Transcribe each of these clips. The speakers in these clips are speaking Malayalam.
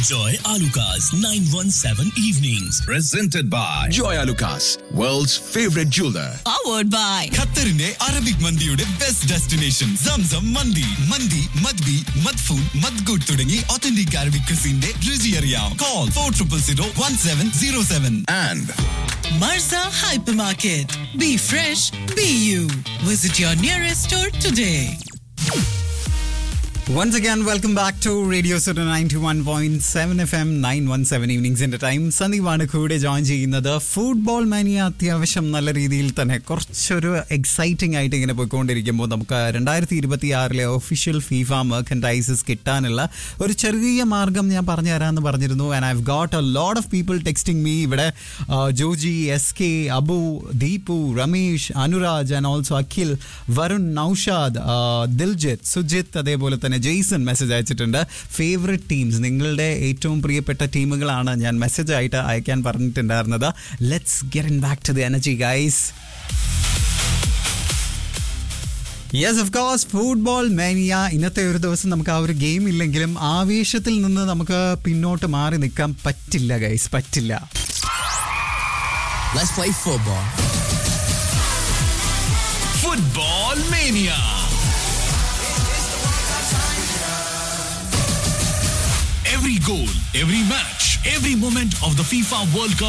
Enjoy Alucard's 917 evenings. Presented by Joy Lucas, world's favorite jeweler. powered by ഖത്തറിന്റെ അറബിക് മന്തിയുടെ ബെസ്റ്റ് ഡെസ്റ്റിനേഷൻ സംസം മന്തി മന്തി മദ്ബി മദ്ഫൂൺ മദ്ഗുഡ് തുടങ്ങി ഒത്തന്റിക് അറബിക് ക്രിസിന്റെ രുചി അറിയാം call four triple zero one seven zero seven And Marza Hypermarket. Be fresh, be you. Visit your nearest store today. Once again, welcome back to Radio City 91.7 FM 917 ഈവനിങ്സിന്റെ ടൈം സന്ദീപാണ് കൂടെ ജോയിൻ ചെയ്യുന്നത് ഫുട്ബോൾ മാനിയ അത്യാവശ്യം നല്ല രീതിയിൽ തന്നെ കുറച്ചൊരു എക്സൈറ്റിംഗ് ആയിട്ട് ഇങ്ങനെ പോയിക്കൊണ്ടിരിക്കുമ്പോൾ നമുക്ക് രണ്ടായിരത്തി ഇരുപത്തി ആറിലെ ഒഫീഷ്യൽ ഫീഫ മെർക്കൻഡൈസസ് കിട്ടാനുള്ള ഒരു ചെറിയ മാർഗം ഞാൻ പറഞ്ഞു തരാമെന്ന് പറഞ്ഞിരുന്നു and I've got a lot of people texting me ഇവിടെ ആ, Joji S K Abu Deepu Ramesh Anuraj and also Akhil Varun Naushad ആ, ദിൽജിത്ത് സുജിത്ത് അതേപോലെ തന്നെ ജെയ്സൺ മെസ്സേജ് അയച്ചിട്ടുണ്ട് ഫേവറേറ്റ് ടീംസ് നിങ്ങളുടെ ഏറ്റവും പ്രിയപ്പെട്ട ടീമുകളാണ് ഞാൻ മെസ്സേജ് ആയിട്ട് അയക്കാൻ പറഞ്ഞിട്ടുണ്ടായിരുന്നത് let's get in back to the energy guys yes of course football mania ഇന്നത്തെ ഒരു ദിവസം നമുക്ക് ആ ഒരു ഗെയിം ഇല്ലെങ്കിലും ആവേശത്തിൽ നിന്ന് നമുക്ക് പിന്നോട്ട് മാറി നിൽക്കാൻ പറ്റില്ല ഗൈസ് പറ്റില്ല Let's play football. Football Mania. Every goal, every match, every moment of the FIFA World Cup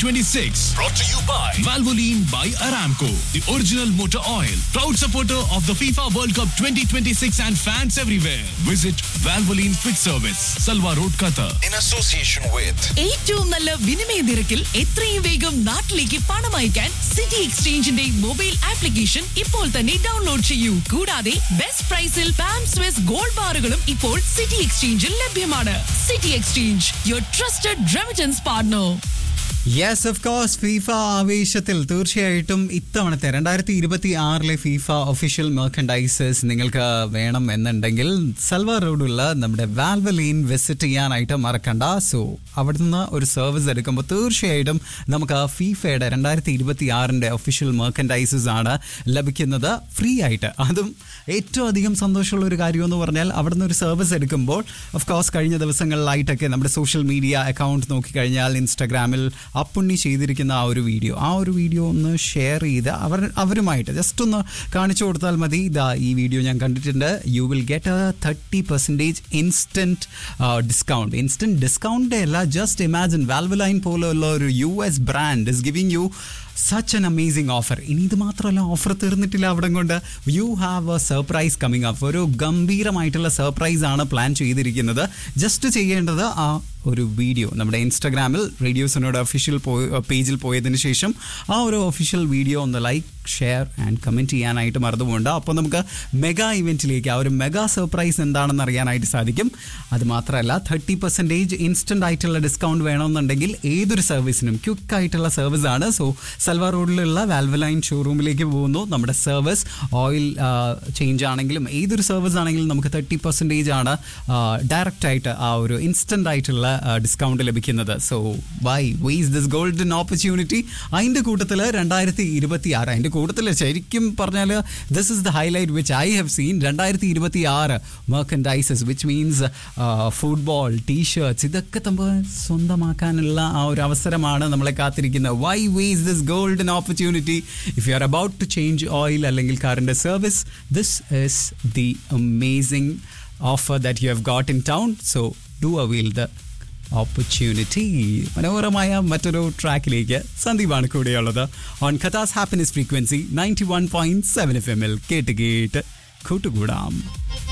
2026. Brought to you by Valvoline by Aramco, the original motor oil. Proud supporter of the FIFA World Cup 2026 and fans everywhere. Visit Valvoline Quick Service, Salwa Road, Qatar. in association with ഏറ്റവും നല്ല വിനിമയ നിരക്കിൽ എത്രയും വേഗം നാട്ടിലേക്ക് പണം അയക്കാൻ സിറ്റി എക്സ്ചേഞ്ചിന്റെ മൊബൈൽ ആപ്ലിക്കേഷൻ ഇപ്പോൾ തന്നെ ഡൗൺലോഡ് ചെയ്യൂ കൂടാതെ ബെസ്റ്റ് പ്രൈസിൽ പാം സ്വിസ് ഗോൾഡ് ബാറുകളും ഇപ്പോൾ സിറ്റി എക്സ്ചേഞ്ചിൽ ലഭ്യമാണ് city exchange your trusted remittance partner yes of course FIFA ആവേശത്തിൽ തീർച്ചയായിട്ടും ഇത്തവണത്തെ രണ്ടായിരത്തി ഇരുപത്തി ആറിലെ ഫീഫ ഒഫീഷ്യൽ മെർക്കൻഡൈസേഴ്സ് നിങ്ങൾക്ക് വേണം എന്നുണ്ടെങ്കിൽ സൽവാർ റോഡുള്ള നമ്മുടെ വാൽവലീൻ വിസിറ്റ് ചെയ്യാനായിട്ട് മറക്കണ്ട സോ അവിടുന്ന് ഒരു സർവീസ് എടുക്കുമ്പോൾ തീർച്ചയായിട്ടും നമുക്ക് ആ ഫീഫയുടെ രണ്ടായിരത്തി ഇരുപത്തി ആറിൻ്റെ ഒഫീഷ്യൽ മെർക്കൻഡൈസസ് ആണ് ലഭിക്കുന്നത് ഫ്രീ ആയിട്ട് അതും ഏറ്റവും അധികം സന്തോഷമുള്ള ഒരു കാര്യം എന്ന് പറഞ്ഞാൽ അവിടുന്ന് ഒരു സർവീസ് എടുക്കുമ്പോൾ ഓഫ് കോഴ്സ് കഴിഞ്ഞ ദിവസങ്ങളിലായിട്ടൊക്കെ നമ്മുടെ സോഷ്യൽ മീഡിയ അക്കൗണ്ട് നോക്കിക്കഴിഞ്ഞാൽ ഇൻസ്റ്റാഗ്രാമിൽ അപ്പുണ്ണി ചെയ്തിരിക്കുന്ന ആ ഒരു വീഡിയോ ആ ഒരു വീഡിയോ ഒന്ന് ഷെയർ ചെയ്ത് അവർ അവരുമായിട്ട് ജസ്റ്റ് ഒന്ന് കാണിച്ചു കൊടുത്താൽ മതി ഇതാ ഈ വീഡിയോ ഞാൻ കണ്ടിട്ടുണ്ട് you will get a thirty percentage instant discount instant discount അല്ല ജസ്റ്റ് ഇമാജിൻ വാൽവലൈൻ പോലെയുള്ള ഒരു U S brand is giving you such an amazing offer ഇനി ഇത് മാത്രമല്ല ഓഫർ തീർന്നിട്ടില്ല അവിടെ കൊണ്ട് you have a surprise coming up ഒരു ഗംഭീരമായിട്ടുള്ള സർപ്രൈസ് ആണ് പ്ലാൻ ചെയ്തിരിക്കുന്നത് ജസ്റ്റ് ചെയ്യേണ്ടത് ആ ഒരു വീഡിയോ നമ്മുടെ ഇൻസ്റ്റാഗ്രാമിൽ റേഡിയോസിനോട് ഒഫീഷ്യൽ പേജിൽ പോയതിന് ശേഷം ആ ഒരു ഒഫീഷ്യൽ വീഡിയോ ഒന്ന് ലൈക്ക് ഷെയർ ആൻഡ് കമൻറ്റ് ചെയ്യാനായിട്ട് മറന്നുപോകണ്ട അപ്പോൾ നമുക്ക് മെഗാ ഇവൻറ്റിലേക്ക് ആ ഒരു മെഗാ സർപ്രൈസ് എന്താണെന്ന് അറിയാനായിട്ട് സാധിക്കും അത് മാത്രമല്ല തേർട്ടി പെർസെൻറ്റേജ് ഇൻസ്റ്റൻ്റ് ആയിട്ടുള്ള ഡിസ്കൗണ്ട് വേണമെന്നുണ്ടെങ്കിൽ ഏതൊരു സർവീസിനും ക്വിക്ക് ആയിട്ടുള്ള സർവീസ് ആണ് സോ സൽവാർ റോഡിലുള്ള വാൽവലൈൻ ഷോറൂമിലേക്ക് പോകുന്നു നമ്മുടെ സർവീസ് ഓയിൽ ചേഞ്ച് ആണെങ്കിലും ഏതൊരു സർവീസ് ആണെങ്കിലും നമുക്ക് തേർട്ടി പെർസെൻറ്റേജ് ആണ് ഡയറക്റ്റ് ആയിട്ട് ആ ഒരു ഇൻസ്റ്റൻ്റ് ആയിട്ടുള്ള ഡിസ്കൗണ്ട് ലഭിക്കുന്നത് so why waste this golden opportunity അതിൻ്റെ കൂട്ടത്തിൽ രണ്ടായിരത്തി ഇരുപത്തി ആറ് അതിൻ്റെ കൂട്ടത്തിൽ ശരിക്കും പറഞ്ഞാൽ this is the highlight which I have seen രണ്ടായിരത്തി ഇരുപത്തി ആറ് merchandises which means football T-shirts ഇതൊക്കെ നമ്മൾ സ്വന്തമാക്കാനുള്ള ആ ഒരു അവസരമാണ് നമ്മളെ കാത്തിരിക്കുന്നത് why waste this golden opportunity if you are about to change oil അല്ലെങ്കിൽ കാറിൻ്റെ service this is the amazing offer that you have got in town so do avail the opportunity മനോഹരമായ മറ്റൊരു ട്രാക്കിലേക്ക് സന്ദീപാണ് കൂടെയുള്ളത് ഓൺ കഥാസ് happiness frequency ninety one point seven F എമ്മിൽ കേട്ട് കേട്ട് കൂട്ടുകൂടാം